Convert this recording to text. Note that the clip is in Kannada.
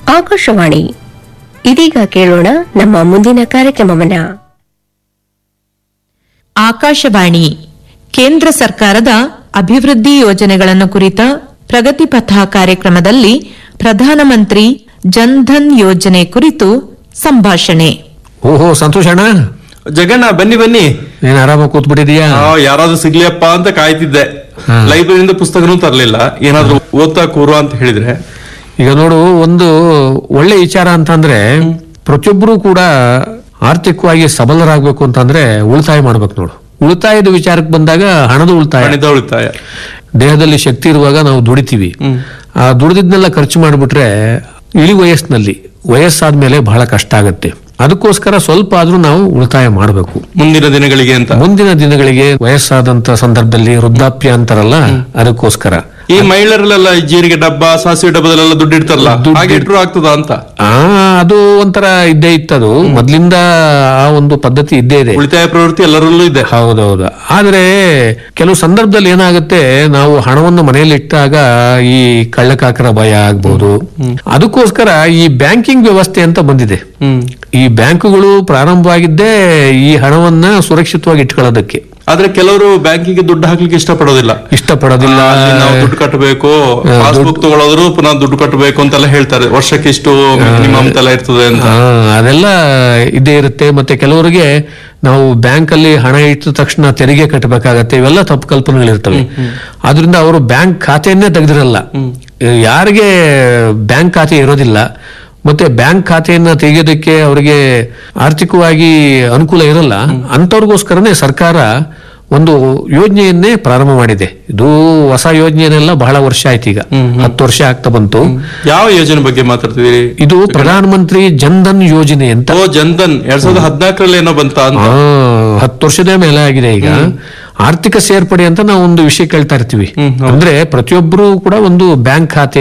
ಆಕಾಶವಾಣಿ ಇದೀಗ ಕೇಳೋಣ ನಮ್ಮ ಮುಂದಿನ ಕಾರ್ಯಕ್ರಮವನ್ನ ಆಕಾಶವಾಣಿ ಕೇಂದ್ರ ಸರ್ಕಾರದ ಅಭಿವೃದ್ಧಿ ಯೋಜನೆಗಳನ್ನು ಕುರಿತ ಪ್ರಗತಿಪಥ ಕಾರ್ಯಕ್ರಮದಲ್ಲಿ ಪ್ರಧಾನಮಂತ್ರಿ ಜನ್ಧನ್ ಯೋಜನೆ ಕುರಿತು ಸಂಭಾಷಣೆ ಓಹೋ ಸಂತೋಷ್ ಅಣ್ಣ ಜಗಣ್ಣ ಬನ್ನಿ ಬನ್ನಿ ನೀನ್ ಆರಾಮಾಗಿ ಕೂತ್ಬಿಟ್ಟಿದೀಯಾ ಆ, ಯಾರಾದ್ರೂ ಸಿಗ್ಲಿಯಪ್ಪ ಅಂತ ಕಾಯ್ತಿದ್ದೆ ಹಾ. ಲೈಬ್ರರಿಯಿಂದ ಪುಸ್ತಕನೂ ತರ್ಲಿಲ್ಲ ಏನಾದ್ರೂ ಓದ್ತಾ ಕೂರು ಅಂತ ಹೇಳಿದ್ರೆ ಈಗ ನೋಡು ಒಂದು ಒಳ್ಳೆ ವಿಚಾರ ಅಂತಂದ್ರೆ ಪ್ರತಿಯೊಬ್ಬರು ಕೂಡ ಆರ್ಥಿಕವಾಗಿ ಸಬಲರಾಗಬೇಕು ಅಂತಂದ್ರೆ ಉಳಿತಾಯ ಮಾಡ್ಬೇಕು ನೋಡು ಉಳಿತಾಯದ ವಿಚಾರಕ್ಕೆ ಬಂದಾಗ ಹಣದ ಉಳಿತಾಯ ಹಣದ ಉಳಿತಾಯ ದೇಹದಲ್ಲಿ ಶಕ್ತಿ ಇರುವಾಗ ನಾವು ದುಡಿತೀವಿ ಆ ದುಡಿದಿದ್ನೆಲ್ಲ ಖರ್ಚು ಮಾಡಿಬಿಟ್ರೆ ಇಳಿ ವಯಸ್ಸಿನಲ್ಲಿ ವಯಸ್ಸಾದ್ಮೇಲೆ ಬಹಳ ಕಷ್ಟ ಆಗುತ್ತೆ ಅದಕ್ಕೋಸ್ಕರ ಸ್ವಲ್ಪ ಆದ್ರೂ ನಾವು ಉಳಿತಾಯ ಮಾಡಬೇಕು ಮುಂದಿನ ದಿನಗಳಿಗೆ ಅಂತ ಮುಂದಿನ ದಿನಗಳಿಗೆ ವಯಸ್ಸಾದಂತ ಸಂದರ್ಭದಲ್ಲಿ ವೃದ್ಧಾಪ್ಯ ಅಂತಾರಲ್ಲ ಅದಕ್ಕೋಸ್ಕರ ಈ ಮಹಿಳೆಯರಲ್ಲೆಲ್ಲ ಈ ಜೀರಿಗೆ ಡಬ್ಬ ಸಾಸಿವೆ ಡಬ್ಬದಲ್ಲೆಲ್ಲ ದುಡ್ಡು ಇಡ್ತಾರಲ್ಲ ದುಡ್ಡು ಹಾಗೆ ಇಟ್ರು ಆಗ್ತದ ಅಂತ ಆ ಅದು ಒಂಥರ ಇದ್ದೇ ಇತ್ತದು ಮೊದ್ಲಿಂದ ಆ ಒಂದು ಪದ್ಧತಿ ಇದ್ದೇ ಇದೆ ಉಳಿತಾಯ ಪ್ರವೃತ್ತಿ ಎಲ್ಲರಲ್ಲೂ ಇದೆ ಹೌದೌದು ಆದ್ರೆ ಕೆಲವು ಸಂದರ್ಭದಲ್ಲಿ ಏನಾಗುತ್ತೆ ನಾವು ಹಣವನ್ನು ಮನೆಯಲ್ಲಿ ಇಟ್ಟಾಗ ಈ ಕಳ್ಳಕಾಕರ ಭಯ ಆಗ್ಬೋದು ಅದಕ್ಕೋಸ್ಕರ ಈ ಬ್ಯಾಂಕಿಂಗ್ ವ್ಯವಸ್ಥೆ ಅಂತ ಬಂದಿದೆ ಹ್ಮ್ ಈ ಬ್ಯಾಂಕುಗಳು ಪ್ರಾರಂಭವಾಗಿದ್ದೇ ಈ ಹಣವನ್ನ ಸುರಕ್ಷಿತವಾಗಿ ಇಟ್ಕೊಳ್ಳೋದಕ್ಕೆ ಆದ್ರೆ ಕೆಲವರು ಬ್ಯಾಂಕಿಗೆ ದುಡ್ಡು ಹಾಕ್ಲಿಕ್ಕೆ ಇಷ್ಟಪಡೋದಿಲ್ಲ ಇಷ್ಟಪಡೋದಿಲ್ಲ ಅಲ್ಲಿ ನಾವು ದುಡ್ಡು ಕಟ್ಟಬೇಕು ಪಾಸ್ಬುಕ್ ತಗೊಳ್ಳೋದ್ರು ಪುನಃ ದುಡ್ಡು ಕಟ್ಟಬೇಕು ಅಂತೆಲ್ಲ ಹೇಳ್ತಾರೆ ವರ್ಷಕ್ಕೆ ಇಷ್ಟು ಮಿನಿಮಮ್ ಅಂತೆಲ್ಲ ಇರ್ತದೆ ಅಂತ ಹಾ, ಅದೆಲ್ಲ ಇದೇ ಇರುತ್ತೆ ಮತ್ತೆ ಕೆಲವರಿಗೆ ನಾವು ಬ್ಯಾಂಕ್ ಅಲ್ಲಿ ಹಣ ಇಟ್ಟ ತಕ್ಷಣ ತೆರಿಗೆ ಕಟ್ಟಬೇಕಾಗತ್ತೆ ಇವೆಲ್ಲ ತಪ್ಪು ಕಲ್ಪನೆಗಳಿರ್ತವೆ ಆದ್ರಿಂದ ಅವರು ಬ್ಯಾಂಕ್ ಖಾತೆಯನ್ನೇ ತೆಗೆದಿರಲ್ಲ ಯಾರಿಗೆ ಬ್ಯಾಂಕ್ ಖಾತೆ ಇರೋದಿಲ್ಲ ಮತ್ತೆ ಬ್ಯಾಂಕ್ ಖಾತೆಯನ್ನ ತೆಗೆಯೋದಕ್ಕೆ ಅವರಿಗೆ ಆರ್ಥಿಕವಾಗಿ ಅನುಕೂಲ ಇರಲ್ಲ ಅಂತವ್ರಿಗೋಸ್ಕರನೇ ಸರ್ಕಾರ ಒಂದು ಯೋಜನೆಯನ್ನೇ ಪ್ರಾರಂಭ ಮಾಡಿದೆ ಇದು ಹೊಸ ಯೋಜನೆಯನ್ನೆಲ್ಲ ಬಹಳ ವರ್ಷ ಆಯ್ತು ಈಗ ಹತ್ತು ವರ್ಷ ಆಗ್ತಾ ಬಂತು ಯಾವ ಯೋಜನೆ ಬಗ್ಗೆ ಮಾತಾಡ್ತಿದ್ದೀರಿ ಇದು ಪ್ರಧಾನ ಮಂತ್ರಿ ಜನ್ಧನ್ ಯೋಜನೆ ಅಂತ ಓ ಜನ್ಧನ್ ಎರಡ್ ಸಾವಿರದ ಹದಿನಾಲ್ಕರಲ್ಲಿ ಏನೋ ಬಂತ ಅಂತ ಆ, ಹತ್ತು ವರ್ಷದ ಮೇಲೆ ಆಗಿದೆ ಈಗ ಆರ್ಥಿಕ ಸೇರ್ಪಡೆ ಅಂತ ನಾವು ಒಂದು ವಿಷಯ ಕೇಳ್ತಾ ಇರ್ತೀವಿ ಅಂದ್ರೆ ಪ್ರತಿಯೊಬ್ಬರು ಕೂಡ ಒಂದು ಬ್ಯಾಂಕ್ ಖಾತೆ